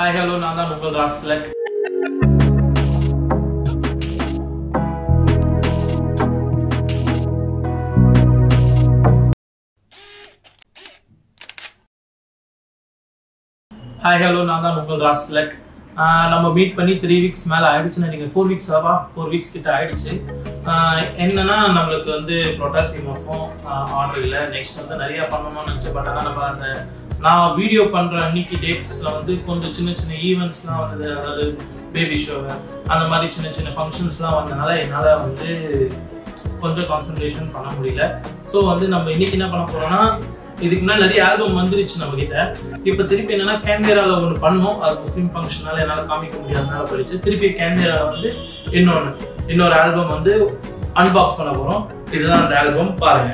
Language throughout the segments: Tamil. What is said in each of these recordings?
ஹாய் ஹலோ நான் தான் உங்கள் ராஸ்லக் ஹாய் ஹலோ நான் தான் உங்கள் ராஸ்லக் நம்ம மீட் பண்ணி த்ரீ வீக்ஸ் மேலே ஆயிடுச்சுன்னு நினைக்கிறேன் ஃபோர் வீக்ஸ் ஆவா ஃபோர் வீக்ஸ் கிட்ட ஆயிடுச்சு ஆஹ் என்னன்னா நம்மளுக்கு வந்து புரோட்டாசி மாதம் ஆர்டர் இல்லை நெக்ஸ்ட் வந்து நிறைய பண்ணணும்னு நினச்சேன் பட் ஆனால் நம்ம அந்த நான் வீடியோ பண்ற அன்னைக்கு டேட்ஸ்ல வந்து கொஞ்சம் சின்ன சின்ன ஈவெண்ட்ஸ்லாம் வந்தது அதாவது பேபி ஷோவை அந்த மாதிரி சின்ன சின்ன ஃபங்க்ஷன்ஸ்லாம் வந்தனால என்னால் வந்து கொஞ்சம் கான்சென்ட்ரேஷன் பண்ண முடியல ஸோ வந்து நம்ம இன்னைக்கு என்ன பண்ண போறோம்னா இதுக்கு முன்னாடி நிறைய ஆல்பம் வந்துருச்சு நம்ம கிட்ட இப்போ திருப்பி என்னன்னா கேமரால ஒன்று பண்ணோம் அது முஸ்லீம் ஃபங்க்ஷனால என்னால் காமிக்க முடியாதனால போயிடுச்சு திருப்பி கேமரால வந்து இன்னொன்று இன்னொரு ஆல்பம் வந்து அன்பாக்ஸ் பண்ண போறோம் இதுதான் அந்த ஆல்பம் பாருங்க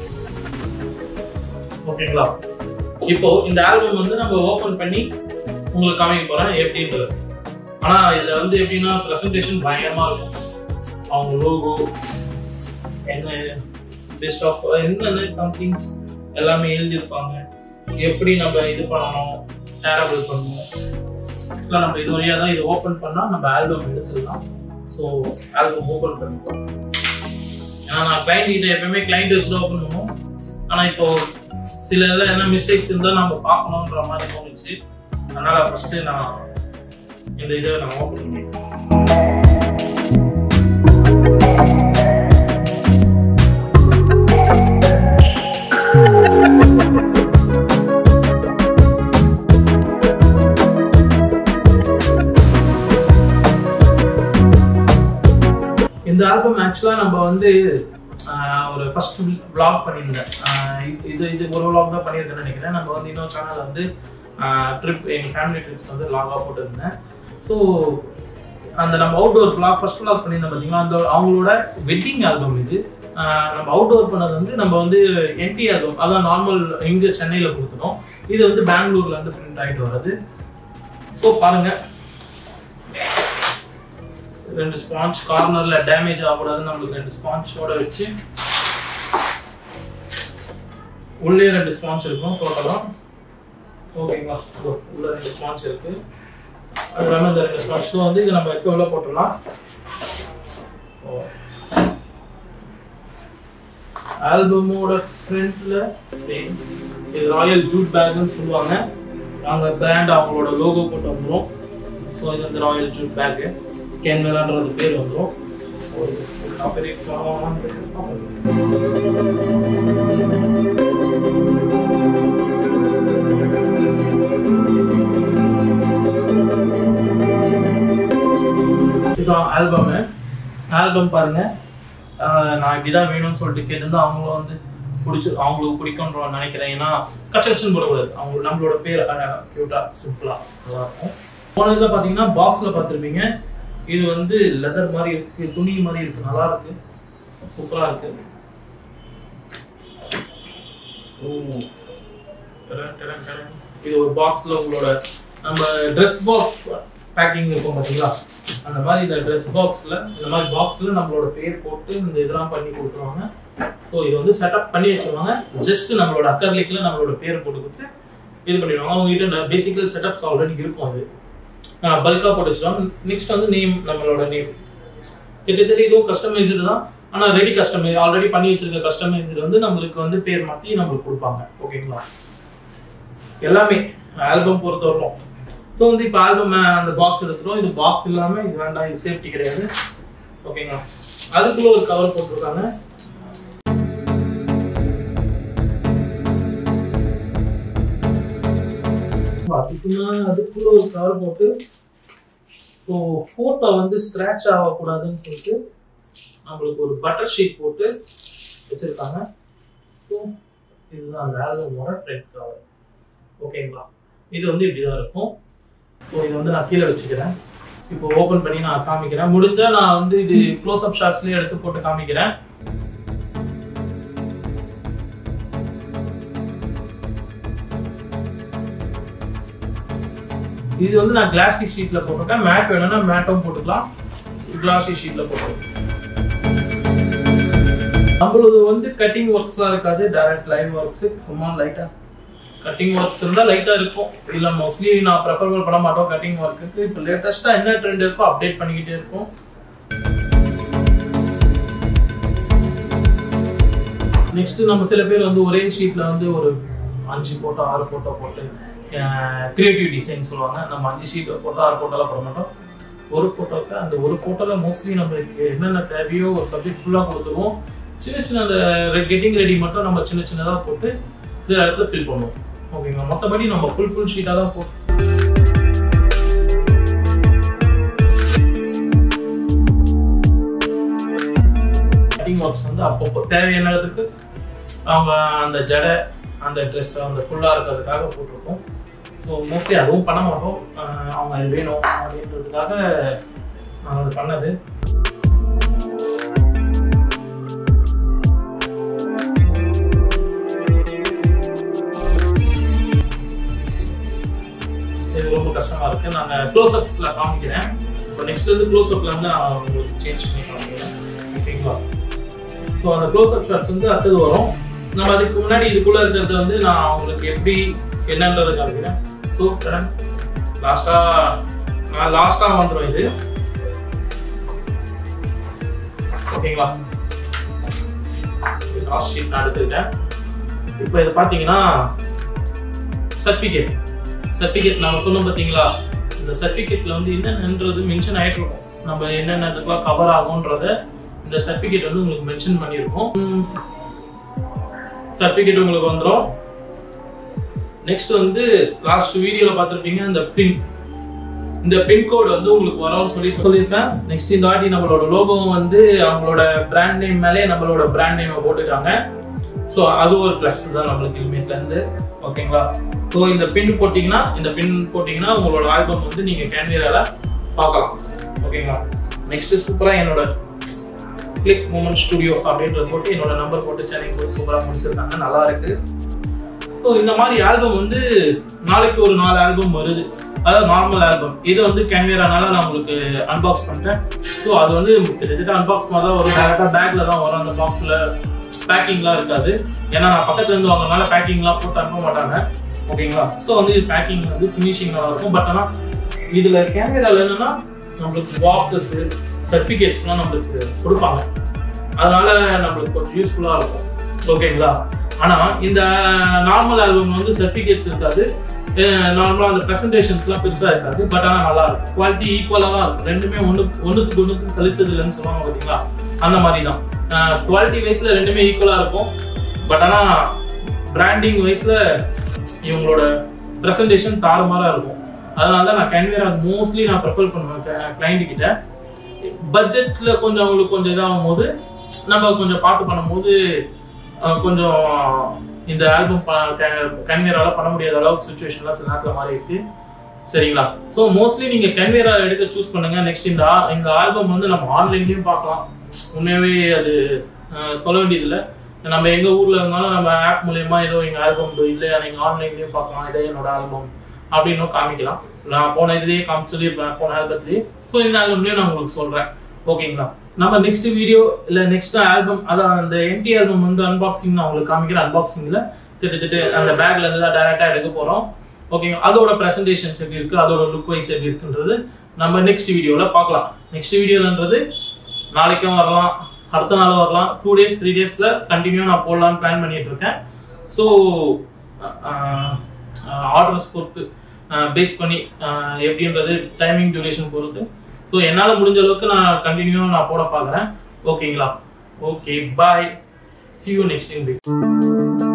ஓகேங்களா இப்போ இந்த ஆல்பம் வந்து நம்ம ஓபன் பண்ணி உங்களுக்கு காமிக்க போறேன் எப்படின்றது ஆனா இதுல வந்து எப்படின்னா பிரசன்டேஷன் பயங்கரமா இருக்கும் அவங்க லோகோ என்ன பெஸ்ட் ஆஃப் என்னென்ன கம்பெனிஸ் எல்லாமே எழுதியிருப்பாங்க எப்படி நம்ம இது பண்ணணும் டேரபிள் பண்ணணும் இல்லை நம்ம இது வழியாக தான் இது ஓப்பன் பண்ணால் நம்ம ஆல்பம் எடுத்துடலாம் ஸோ ஆல்பம் ஓப்பன் பண்ணிப்போம் ஏன்னா நான் கிளைண்ட் கிட்ட எப்பவுமே கிளைண்ட் வச்சு தான் ஓப்பன் பண்ணுவோம் ஆனால் இப்போ சில இதில் என்ன மிஸ்டேக்ஸ் இருந்தால் நம்ம பார்க்கணுன்ற மாதிரி தோணுச்சு அதனால ஃபர்ஸ்ட் நான் இந்த இதை நான் ஓப்பன் பண்ணிக்கிறேன் இந்த ஆல்பம் ஆக்சுவலாக நம்ம வந்து ஆஹ், ஒரு ஃபர்ஸ்ட் vlog பண்ணியிருந்தேன் ஆஹ், இது- இது இது ஒரு vlog தான் பண்ணியிருக்கேன்னு நினைக்கிறேன் நம்ம வந்து இன்னொரு சேனல் வந்து ட்ரிப் எங்கள் ஃபேமிலி ட்ரிப்ஸ் வந்து vlog-ஆ போட்டிருந்தேன் ஸோ அந்த நம்ம அவுட்டோர் vlog ஃபர்ஸ்ட் vlog பண்ணியிருந்தோம் பார்த்தீங்களா அந்த அவங்களோட வெட்டிங் ஆல்பம் இது ஆஹ், நம்ம அவுட்டோர் பண்ணது வந்து நம்ம வந்து என்டி ஆல்பம் அதான் நார்மல் இங்கே சென்னையில் கொடுத்துட்டோம் இது வந்து பெங்களூர்ல இருந்து பிரிண்ட் ஆகிட்டு வர்றது ஸோ பாருங்க ரெண்டு ஸ்பாஞ்ச் கார்னர்ல டேமேஜ் ஆகக்கூடாதுன்னு நம்மளுக்கு ரெண்டு ஸ்பாஞ்சோட வச்சு உள்ளே ரெண்டு ஸ்பாஞ்ச் இருக்கும் டோட்டலா ஓகேங்களா இதோ உள்ள ரெண்டு ஸ்பாஞ்ச் இருக்கு அது இல்லாமல் இந்த ரெண்டு ஸ்பாஞ்ச் வந்து இது நம்ம எப்போ உள்ள போட்டுடலாம் ஆல்பமோட ஃப்ரண்ட்ல சேம் இது ராயல் ஜூட் பேக்னு சொல்லுவாங்க நாங்க பிராண்ட் அவங்களோட லோகோ போட்டு வந்துரும் ஸோ இது வந்து ராயல் ஜூட் பேக்கு கேன்வெலான்றது பேர் வந்துரும் ஒரு பெரிய சொல்லலாமான்னு தெரியல பார்ப்போம். இதுதான் ஆல்பமு ஆல்பம் பாருங்க ஆஹ் நான் இப்படிதான் வேணும்னு சொல்லிட்டு கேட்டிருந்தா அவங்களும் வந்து பிடிச்சி அவங்களுக்கு பிடிக்கும்ன்ற நினைக்கிறேன் ஏன்னா கச்சகச்சன் போடக்கூடாது அவங்க நம்மளோட பேர் கியூட்டா சிம்பிளா நல்லா இருக்கும் போன இதுல பாத்தீங்கன்னா பாக்ஸ்ல பார்த்திருப்பீங்க இது வந்து லெதர் மாதிரி இருக்கு துணி மாதிரி இருக்கு நல்லா இருக்கு சூப்பரா இருக்கு ஓ டரன், டரன், டரன். இது ஒரு பாக்ஸ்ல உங்களோட நம்ம ட்ரெஸ் பாக்ஸ் பேக்கிங் இருக்கும் பாத்தீங்களா அந்த மாதிரி இந்த ட்ரெஸ் பாக்ஸ்ல இந்த மாதிரி பாக்ஸ்ல நம்மளோட பேர் போட்டு இந்த இதெல்லாம் பண்ணி கொடுத்துருவாங்க ஸோ இது வந்து செட்டப் பண்ணி வச்சிருவாங்க ஜஸ்ட் நம்மளோட அக்கர்லிக்ல நம்மளோட பேர் போட்டு கொடுத்து இது பண்ணிடுவாங்க அவங்க கிட்ட பேசிக்கல் செட்டப்ஸ் ஆல்ரெடி இருக்கும் அது பல்கா போட்டு வச்சிருவாங்க நெக்ஸ்ட் வந்து நேம் நம்மளோட நேம் திட்டத்தட்ட இதுவும் கஸ்டமைஸ்டு தான் ஆனா ரெடி கஸ்டமை ஆல்ரெடி பண்ணி வச்சிருக்க கஸ்டமைஸ்டு வந்து நம்மளுக்கு வந்து பேர் மாத்தி நம்மளுக்கு கொடுப்பாங்க ஓகேங்களா எல்லாமே ஆல்பம் பொறுத்தவரைக்கும் ஸோ வந்து இப்போ ஆல்பம் அந்த பாக்ஸ் எடுத்துரும் இது பாக்ஸ் இல்லாம இது வேண்டாம் இது சேஃப்டி கிடையாது ஓகேங்களா அதுக்குள்ள ஒரு கவர் போட்டிருக்காங்க அதுக்குன்னா அதுக்குள்ள ஒரு கவர் போட்டு ஸோ ஃபோட்டோ வந்து ஸ்க்ராட்ச் ஆகக்கூடாதுன்னு சொல்லிட்டு நம்மளுக்கு ஒரு பட்டர் ஷீட் போட்டு வச்சிருக்காங்க ஸோ இதுதான் அந்த ஆல்பமோட ஃப்ரண்ட் கவர் ஓகேங்களா இது வந்து இப்படிதான் இருக்கும் ஸோ இது வந்து நான் கீழே வச்சுக்கிறேன் இப்போ ஓபன் பண்ணி நான் காமிக்கிறேன் முடிஞ்சா நான் வந்து இது க்ளோஸ் அப் ஷாட்ஸ்லயே எடுத்து போட்டு காமிக்கிறேன் இது வந்து நான் கிளாசி ஷீட்ல போட்டிருக்கேன் மேட் வேணும்னா மேட்டும் போட்டுக்கலாம் கிளாசி ஷீட்ல போட்டுருக்கேன் நம்மளது வந்து கட்டிங் ஒர்க்ஸ்லாம் இருக்காது டைரக்ட் லைன் ஒர்க்ஸ் சும்மா லைட்டா கட்டிங் ஒர்க்ஸ் இருந்தால் லைட்டாக இருக்கும் இல்லை மோஸ்ட்லி நான் ப்ரெஃபர் பண்ண மாட்டோம் கட்டிங் ஒர்க்குக்கு இப்போ லேட்டஸ்ட்டாக என்ன ட்ரெண்ட் இருக்கோ அப்டேட் பண்ணிக்கிட்டே இருக்கும் நெக்ஸ்ட் நம்ம சில பேர் வந்து ஒரே ஷீட்ல வந்து ஒரு அஞ்சு போட்டோ ஆறு போட்டோ போட்டு கிரியேட்டிவ் டிசைன் சொல்லுவாங்க நம்ம அஞ்சு ஷீட் போட்டோ ஆறு போட்டோலாம் போட மாட்டோம் ஒரு போட்டோக்கு அந்த ஒரு போட்டோல மோஸ்ட்லி நம்மளுக்கு என்னென்ன தேவையோ ஒரு சப்ஜெக்ட் ஃபுல்லாக கொடுத்துருவோம் சின்ன சின்ன அந்த கெட்டிங் ரெடி மட்டும் நம்ம சின்ன சின்னதாக போட்டு சில இடத்துல ஃபில் பண்ணுவோம் ஓகேங்களா மற்றபடி நம்ம ஃபுல் ஃபுல் ஷீட்டாக தான் போட்டு கட்டிங் ஒர்க்ஸ் வந்து அப்பப்போ தேவையான இடத்துக்கு அவங்க அந்த ஜடை அந்த ட்ரெஸ் அந்த ஃபுல்லாக இருக்கிறதுக்காக போட்டிருக்கோம் ஸோ மோஸ்ட்லி அதுவும் பண்ண மாட்டோம் அஹ் அவங்க அது வேணும் அப்படின்றதுக்காக நான் அது பண்ணது இது ரொம்ப கஷ்டமா இருக்கு நாங்கள் க்ளோஸ் அப்ஸ்ல காமிக்கிறேன் இப்போ நெக்ஸ்ட் வந்து க்ளோஸ் அப்ல வந்து நான் உங்களுக்கு சேஞ்ச் பண்ணி காமிக்கிறேன் ஓகேங்களா ஸோ அந்த க்ளோஸ் அப் ஷாட்ஸ் வந்து அடுத்தது வரும் நம்ம அதுக்கு முன்னாடி இதுக்குள்ள இருக்கிறது வந்து நான் உங்களுக்கு எப்படி என்னன்றதை காமிக்கிறேன் ஸோ லாஸ்டா நான் லாஸ்டா வந்துடும் இது ஓகேங்களா லாஸ்ட் ஷீட் நான் எடுத்துக்கிட்டேன் இப்போ இது பார்த்தீங்கன்னா சர்டிஃபிகேட் சர்டிஃபிகேட் நாம சொன்னோம் பார்த்தீங்களா இந்த சர்டிஃபிகேட்ல வந்து என்னென்னன்றது மென்ஷன் ஆயிட்டு இருக்கும் நம்ம என்னென்னதுக்கெல்லாம் கவர் ஆகும்ன்றத இந்த சர்டிஃபிகேட் வந்து உங்களுக்கு மென்ஷன் பண்ணியிருக்கோம் சர்டிஃபிகேட் உங்களுக்கு வந்துடும் நெக்ஸ்ட் வந்து லாஸ்ட் வீடியோல பார்த்துருப்பீங்க இந்த பின் இந்த பின்கோடு வந்து உங்களுக்கு வரும்னு சொல்லி சொல்லியிருப்பேன் நெக்ஸ்ட் இந்த வாட்டி நம்மளோட லோகோ வந்து அவங்களோட பிராண்ட் நேம் மேலே நம்மளோட பிராண்ட் நேமை போட்டுருக்காங்க ஸோ அது ஒரு ப்ளஸ் தான் நம்மளுக்கு இனிமேட்ல இருந்து ஓகேங்களா ஸோ இந்த பின் போட்டிங்கன்னா இந்த பின் போட்டிங்கன்னா உங்களோட ஆல்பம் வந்து நீங்கள் கேன்வியரால பார்க்கலாம் ஓகேங்களா நெக்ஸ்ட் சூப்பராக என்னோட கிளிக் மூமெண்ட் ஸ்டுடியோ அப்படின்றத போட்டு என்னோட நம்பர் போட்டு சென்னை போட்டு சூப்பராக முடிச்சிருக்காங்க நல்லா இருக்கு ஸோ இந்த மாதிரி ஆல்பம் வந்து நாளைக்கு ஒரு நாலு ஆல்பம் வருது அதாவது நார்மல் ஆல்பம் இது வந்து கேன்வேரானால நான் உங்களுக்கு அன்பாக்ஸ் பண்ணிட்டேன் ஸோ அது வந்து கிட்டத்தட்ட அன்பாக்ஸ் மாதிரி தான் வரும் டேரெக்டாக பேக்கில் தான் வரும் அந்த பாக்ஸில் பேக்கிங்லாம் இருக்காது ஏன்னா நான் பக்கத்துல இருந்து வாங்கினால பேக்கிங்லாம் போட்டு அனுப்ப மாட்டாங்க ஓகேங்களா ஸோ வந்து இது பேக்கிங் வந்து ஃபினிஷிங் நல்லா இருக்கும் பட் ஆனால் இதில் கேமரால என்னன்னா நம்மளுக்கு பாக்ஸஸ் சர்டிஃபிகேட்ஸ்லாம் நம்மளுக்கு கொடுப்பாங்க அதனால நம்மளுக்கு கொஞ்சம் யூஸ்ஃபுல்லாக இருக்கும் ஓகேங்களா ஆனால் இந்த நார்மல் ஆல்பம் வந்து சர்டிஃபிகேட்ஸ் இருக்காது நார்மலாக அந்த ப்ரெசன்டேஷன்ஸ்லாம் பெருசாக இருக்காது பட் ஆனால் நல்லா இருக்கும் குவாலிட்டி ஈக்குவலாக தான் இருக்கும் ரெண்டுமே ஒன்று ஒன்றுத்துக்கு ஒன்றுத்துக்கு சலிச்சது இல்லைன்னு சொல்லுவாங்க பார்த்தீங்களா அந்த மாதிரி தான் குவாலிட்டி வைஸில் ரெண்டுமே ஈக்குவலாக இருக்கும் பட் ஆனால் பிராண்டிங் வைஸில் இவங்களோட ப்ரெசன்டேஷன் தாறுமாறாக இருக்கும் அதனால தான் நான் கேன்வேரா மோஸ்ட்லி நான் ப்ரிஃபர் பண்ணுவேன் கிளைண்ட் கிட்ட பட்ஜெட்டில் கொஞ்சம் அவங்களுக்கு கொஞ்சம் இதாகும் போது நம்ம கொஞ்சம் பார்த்து பண்ணும்போது அஹ், கொஞ்சம் இந்த ஆல்பம் கேன்வேரால பண்ண முடியாத அளவுக்கு சுச்சுவேஷன்லாம் சில நேரத்தில் மாறி இருக்கு சரிங்களா ஸோ மோஸ்ட்லி நீங்க கேன்வேரா எடுக்க சூஸ் பண்ணுங்க நெக்ஸ்ட் இந்த ஆ- இந்த ஆல்பம் வந்து நம்ம ஆன்லைன்லயும் பார்க்கலாம் உண்மையாவே அது அஹ், சொல்ல வேண்டியதில்லை நம்ம எங்க ஊர்ல இருந்தாலும் நம்ம ஆப் மூலயமா ஏதோ எங்க ஆல்பம் இல்லை நீங்க ஆன்லைன்லயும் பார்க்கலாம் இதே என்னோட ஆல்பம் அப்படின்னும் காமிக்கலாம் நான் போன இதுலயே காமி சொல்லியிருப்பேன் போன ஆல்பத்துலயே ஸோ இந்த ஆல்பம்லயும் நான் உங்களுக்கு சொல்றேன் ஓகேங்களா நம்ம நெக்ஸ்ட் வீடியோ இல்ல நெக்ஸ்ட் ஆல்பம் அதான் அந்த எம்டி ஆல்பம் வந்து அன்பாக்சிங் நான் உங்களுக்கு காமிக்கிறேன் அன்பாக்சிங்ல திட்டு அந்த பேக்ல இருந்து தான் டைரக்டா எடுக்க போறோம் ஓகேங்க அதோட பிரசன்டேஷன்ஸ் எப்படி இருக்கு அதோட லுக் வைஸ் எப்படி இருக்குன்றது நம்ம நெக்ஸ்ட் வீடியோல பார்க்கலாம் நெக்ஸ்ட் வீடியோலன்றது நாளைக்கும் வரலாம் அடுத்த நாள் வரலாம் டூ டேஸ் த்ரீ டேஸ்ல கண்டினியூ நான் போடலாம்னு பிளான் பண்ணிட்டு இருக்கேன் ஸோ ஆர்டர்ஸ் பொறுத்து பேஸ் பண்ணி அஹ், எப்படின்றது டைமிங் டியூரேஷன் பொறுத்து ஸோ என்னால் முடிஞ்ச அளவுக்கு நான் கண்டினியூ நான் போட பார்க்குறேன் ஓகேங்களா okay bye see you next in week